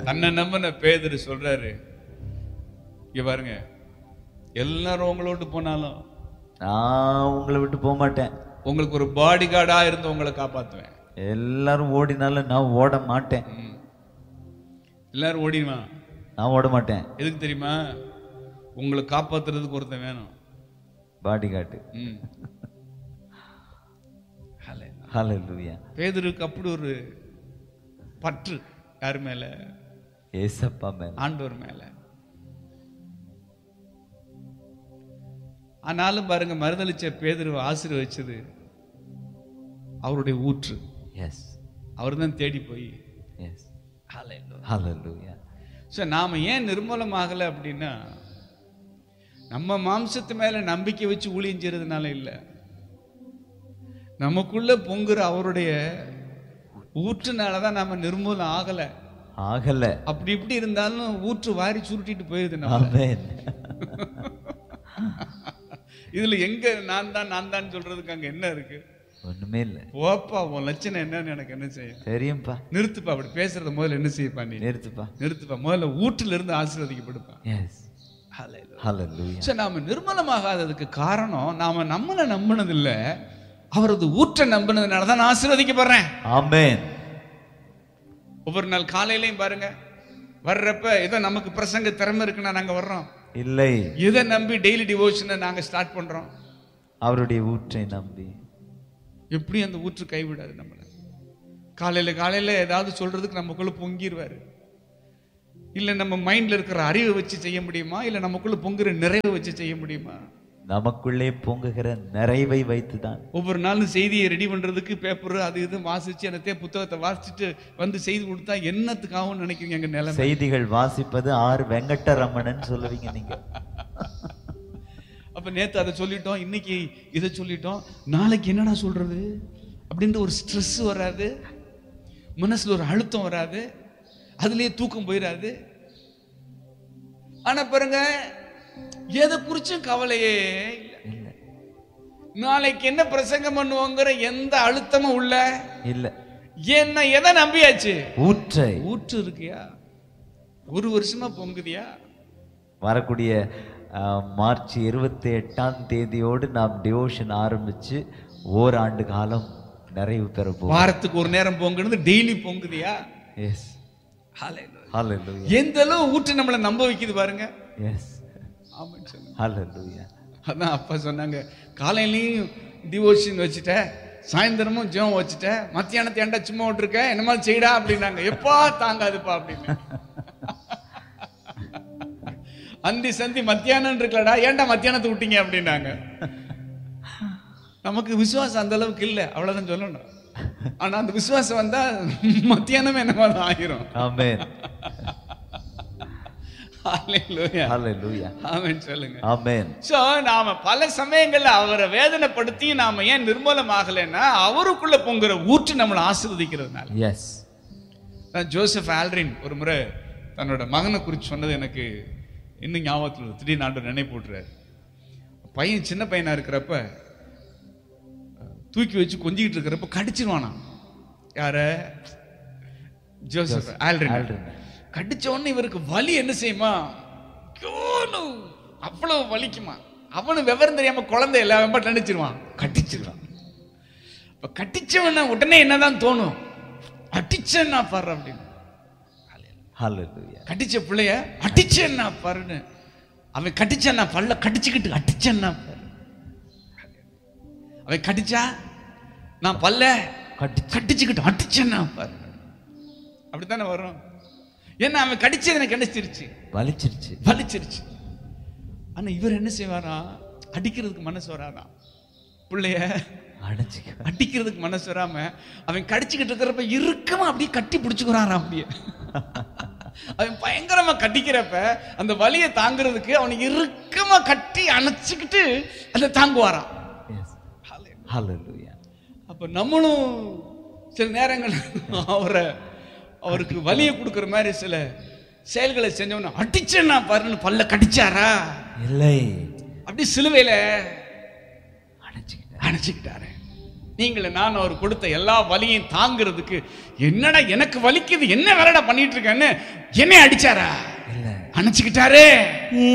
தன்னை நம்பின பேதுரு சொல்றாரு இங்க பாருங்க எல்லாரும் உங்களோட்டு போனாலும் நான் உங்களை விட்டு போக மாட்டேன் உங்களுக்கு ஒரு பாடி கார்டா இருந்து உங்களை காப்பாத்துவேன் எல்லாரும் ஓடினாலும் நான் ஓட மாட்டேன் ம். எல்லாரும் ஓடிடுவான் நான் ஓட மாட்டேன் எதுக்கு தெரியுமா உங்களை காப்பாத்துறதுக்கு ஒருத்தன் வேணும் பாடி காட்டு ம். ஹalleluya பேதுருக்கு அப்படி ஒரு பற்று யார் மேல ஏசப்பா மேல ஆண்டவர் மேல ஆனாலும் பாருங்க மறுதளிச்ச பேதுரு ஆசீர்வதிச்சது அவருடைய ஊற்று எஸ் அவர் தான் தேடி போய் எஸ் ஹalleluya ஸோ நாம் ஏன் நிர்மூலமாகலை அப்படின்னா நம்ம மாம்சத்து மேல நம்பிக்கை வச்சு ஊழியம் செய்யறதுனால இல்லை நமக்குள்ள பொங்குற அவருடைய ஊற்றுனால தான் நம்ம நிர்மூலம் ஆகலை ஆகல அப்படி இப்படி இருந்தாலும் ஊற்று வாரி சுருட்டிட்டு போயிருது நம்ம ஆமென் இதுல எங்க நான் தான் நான் தான் சொல்றதுக்கு அங்க என்ன இருக்கு ஒண்ணுமே இல்ல போப்பா உன் லட்சணம் என்னன்னு எனக்கு என்ன செய்யும் தெரியும்பா நிறுத்துப்பா அப்படி பேசுறத முதல்ல என்ன செய்யப்பா நீ நிறுத்துப்பா நிறுத்துப்பா முதல்ல ஊற்றுல இருந்து ஆசீர்வதிக்கப்படுப்பா எஸ் ஹalleluya சரி நாம நிர்மலமாகாததுக்கு காரணம் நாம நம்மளை நம்பினது இல்ல அவரது ஊற்றை நம்பினதுனால தான் நான் ஆசீர்வதிக்கப்படுறேன் ஆமென் ஒவ்வொரு நாள் காலையிலையும் பாருங்க வர்றப்ப ஏதோ நமக்கு பிரசங்க திறமை இருக்குன்னா நாங்க வர்றோம் இல்லை எதை நம்பி டெய்லி டிவோஷனை நாங்க ஸ்டார்ட் பண்றோம் அவருடைய ஊற்றை நம்பி எப்படி அந்த ஊற்று கைவிடாது நம்மளை காலையில காலையில ஏதாவது சொல்றதுக்கு நமக்குள்ள பொங்கிடுவாரு இல்ல நம்ம மைண்ட்ல இருக்கிற அறிவை வச்சு செய்ய முடியுமா இல்ல நமக்குள்ள பொங்குற நிறைவை வச்சு செய்ய முடியுமா நமக்குள்ளே பொங்குகிற நிறைவை வைத்துதான் ஒவ்வொரு நாளும் செய்தியை ரெடி பண்றதுக்கு பேப்பர் அது இது வாசிச்சு என்னத்தையே புத்தகத்தை வாசிச்சுட்டு வந்து செய்தி கொடுத்தா என்னத்துக்காகவும் நினைக்கிறீங்க எங்க நிலைமை செய்திகள் வாசிப்பது ஆர் வெங்கட்டரமணன் சொல்லுவீங்க நீங்க அப்ப நேத்து அதை சொல்லிட்டோம் இன்னைக்கு இதை சொல்லிட்டோம் நாளைக்கு என்னடா சொல்றது அப்படின்ற ஒரு ஸ்ட்ரெஸ் வராது மனசுல ஒரு அழுத்தம் வராது அதுலயே தூக்கம் போயிடாது ஆனா பாருங்க எதை குறிச்சும் கவலையே இல்லை இல்ல நாளைக்கு என்ன பிரசங்கம் பண்ணுவோங்கிற எந்த அழுத்தமும் உள்ள இல்ல என்ன எதை நம்பியாச்சு ஊற்றை ஊற்று இருக்கியா ஒரு வருஷமா பொங்குதியா வரக்கூடிய அஹ், மார்ச் இருபத்தி எட்டாம் தேதியோடு நாம் டிவோஷன் ஆரம்பிச்சு ஓராண்டு காலம் நிறைவு பெற போகிறோம் வாரத்துக்கு ஒரு நேரம் பொங்குனது டெய்லி பொங்குதியா எஸ் Hallelujah. ஹalleluya எந்த அளவு ஊற்று நம்மளை நம்ப வைக்குது பாருங்க எஸ் ஆமான்னு சொல்லுங்க ஹalleluya அதான் அப்பா சொன்னாங்க காலையிலையும் டிவோஷன் வச்சுட்ட சாயந்தரமும் ஜெபம் வச்சுட்ட மத்தியானத்தை ஏன்டா சும்மா விட்டுருக்க என்னமா செய்டா அப்படின்னாங்க எப்பா தாங்காதுப்பா அப்படின்னு அந்தி சந்தி மத்தியானம் இருக்கலடா ஏன்டா மத்தியானத்தை விட்டீங்க அப்படின்னாங்க நமக்கு விசுவாசம் அந்த அளவுக்கு இல்லை அவ்வளவுதான் சொல்லணும் ஆனா அந்த விசுவாசம் வந்தா மத்தியானமே என்னமா தான் ஆகிரும் ஆமென் ஹalleluya. ஹalleluya ஆமென் சொல்லுங்க ஆமென் சோ நாம பல சமயங்கள்ல அவரை வேதனைப்படுத்தி நாம ஏன் நிர்மூலமாகலைன்னா அவருக்குள்ள பொங்குற ஊற்று நம்மளை ஆசீர்வதிக்கிறதுனால எஸ் நான் ஜோசப் ஆல்ரின் ஒரு முறை தன்னோட மகனை குறித்து சொன்னது எனக்கு இன்னும் ஞாபகத்தில் இருக்கு. திடீர்னு ஆண்டு நினைப்பு விட்டுறாரு பையன் சின்ன பையனா இருக்கிறப்ப அஹ், தூக்கி வச்சு கொஞ்சிக்கிட்டு இருக்கிறப்ப கடிச்சிருவானா யார ஜோசப் ஆல்ரின் ஆல்ரின். கடிச்ச உடனே இவருக்கு வலி என்ன செய்யுமா ஐயோன்னு அவ்வளவு வலிக்குமா அவனு விவரம் தெரியாம குழந்தை எல்லாம் வெம்ப நினைச்சிருவான் கட்டிச்சிருவான் இப்ப கட்டிச்சவன உடனே என்னதான் தோணும் அடிச்சேன்னா பாரு அப்படின்னு ஹalleluya கட்டிச்ச பிள்ளைய அடிச்சேன்னா பாருன்னு அவன் கட்டிச்சான்னா பல்ல கடிச்சுக்கிட்டு அடிச்சேன்னா பாரு அவன் கடிச்சா நான் பல்ல கட்டி கடிச்சுக்கிட்டு அடிச்சேன்னா பாரு அப்படித்தானே வரும் ஏன்னா அவன் கடிச்சது எனக்கு கிடைச்சிருச்சு வலிச்சிருச்சு வலிச்சிருச்சு ஆனா இவர் என்ன செய்வாரா அடிக்கிறதுக்கு மனசு வராராம் பிள்ளைய அடைச்சிக்க அடிக்கிறதுக்கு மனசு வராம அவன் கடிச்சுக்கிட்டு இருக்கிறப்ப இறுக்கமா அப்படியே கட்டி பிடிச்சுக்கிறாராம் அப்படியே அவன் பயங்கரமா கட்டிக்கிறப்ப அந்த வலியை தாங்குறதுக்கு அவனை இறுக்கமா கட்டி அணைச்சுக்கிட்டு அதை தாங்குவாராம் எஸ் ஹalleluya அப்ப நம்மளும் சில நேரங்கள் அவரை அவருக்கு வலியை கொடுக்குற மாதிரி சில செயல்களை செஞ்சவன அடிச்சேன்னா பாருன்னு பல்ல கடிச்சாரா இல்லை அப்படி சிலுவையில அடைச்சிக்கிட்ட அணைச்சுக்கிட்டாரு நீங்களே நான் அவர் கொடுத்த எல்லா வலியையும் தாங்கிறதுக்கு என்னடா எனக்கு வலிக்குது என்ன வேலைடா பண்ணிட்டு இருக்கேன்னு என்னை அடிச்சாரா இல்ல அணைச்சுக்கிட்டாரே